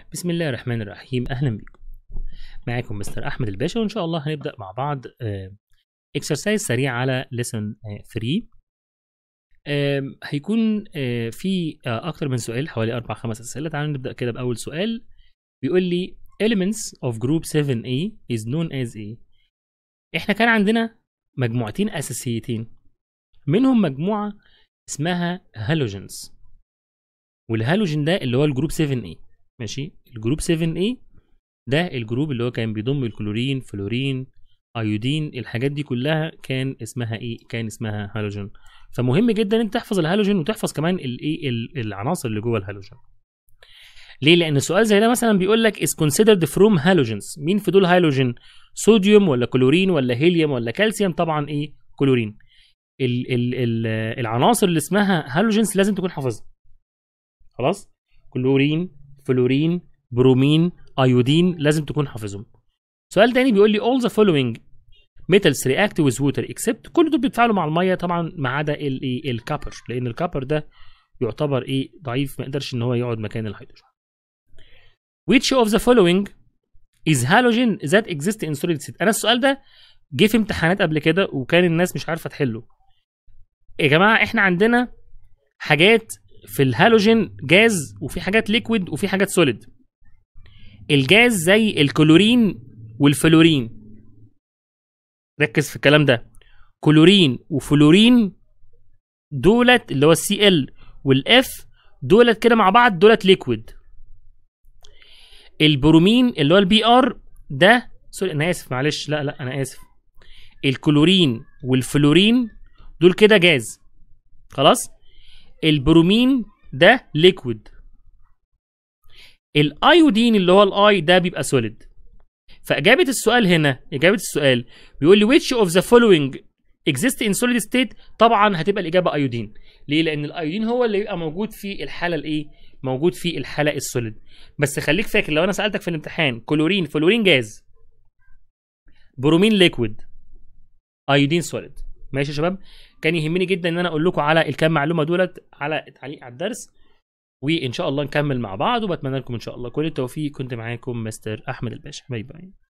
بسم الله الرحمن الرحيم اهلا بكم معاكم مستر احمد الباشا وان شاء الله هنبدا مع بعض اكسرسايز سريع على ليسون 3 آم، هيكون آه، في آه، اكتر من سؤال حوالي اربع خمس اسئله تعالوا نبدا كده باول سؤال بيقول لي elements of group 7a is known as a احنا كان عندنا مجموعتين اساسيتين منهم مجموعه اسمها هالوجنز والهالوجين ده اللي هو الجروب 7a ماشي الجروب 7a ده الجروب اللي هو كان بيضم الكلورين فلورين ايودين الحاجات دي كلها كان اسمها ايه كان اسمها هالوجين فمهم جدا انت تحفظ الهالوجين وتحفظ كمان الايه ال- العناصر اللي جوه الهالوجين ليه لان السؤال زي ده مثلا بيقول لك is considered from halogens مين في دول هالوجين صوديوم ولا كلورين ولا هيليوم ولا كالسيوم طبعا ايه كلورين ال ال ال العناصر اللي اسمها هالوجينز لازم تكون حافظها خلاص كلورين فلورين برومين ايودين لازم تكون حافظهم سؤال تاني بيقول لي all the following metals react with water except كل دول بيتفاعلوا مع الميه طبعا ما عدا الايه الكابر لان الكابر ده يعتبر ايه ضعيف ما يقدرش ان هو يقعد مكان الهيدروجين which of the following is halogen that exist in solid state انا السؤال ده جه في امتحانات قبل كده وكان الناس مش عارفه تحله يا جماعه احنا عندنا حاجات في الهالوجين جاز وفي حاجات ليكويد وفي حاجات سوليد الجاز زي الكلورين والفلورين ركز في الكلام ده كلورين وفلورين دولت اللي هو السي ال والاف دولت كده مع بعض دولت ليكويد البرومين اللي هو البي ار ده سوري انا اسف معلش لا لا انا اسف الكلورين والفلورين دول كده جاز خلاص البرومين ده ليكويد الايودين اللي هو الاي ده بيبقى سوليد فاجابه السؤال هنا اجابه السؤال بيقول لي which of the following exist in solid state طبعا هتبقى الاجابه ايودين ليه لان الايودين هو اللي يبقى موجود في الحاله الايه موجود في الحاله السوليد بس خليك فاكر لو انا سالتك في الامتحان كلورين فلورين جاز برومين ليكويد ايودين سوليد ماشي يا شباب كان يهمني جدا ان انا اقول لكم على الكام معلومه دولت على التعليق على الدرس وان شاء الله نكمل مع بعض وبتمنى لكم ان شاء الله كل التوفيق كنت معاكم مستر احمد الباشا باي باي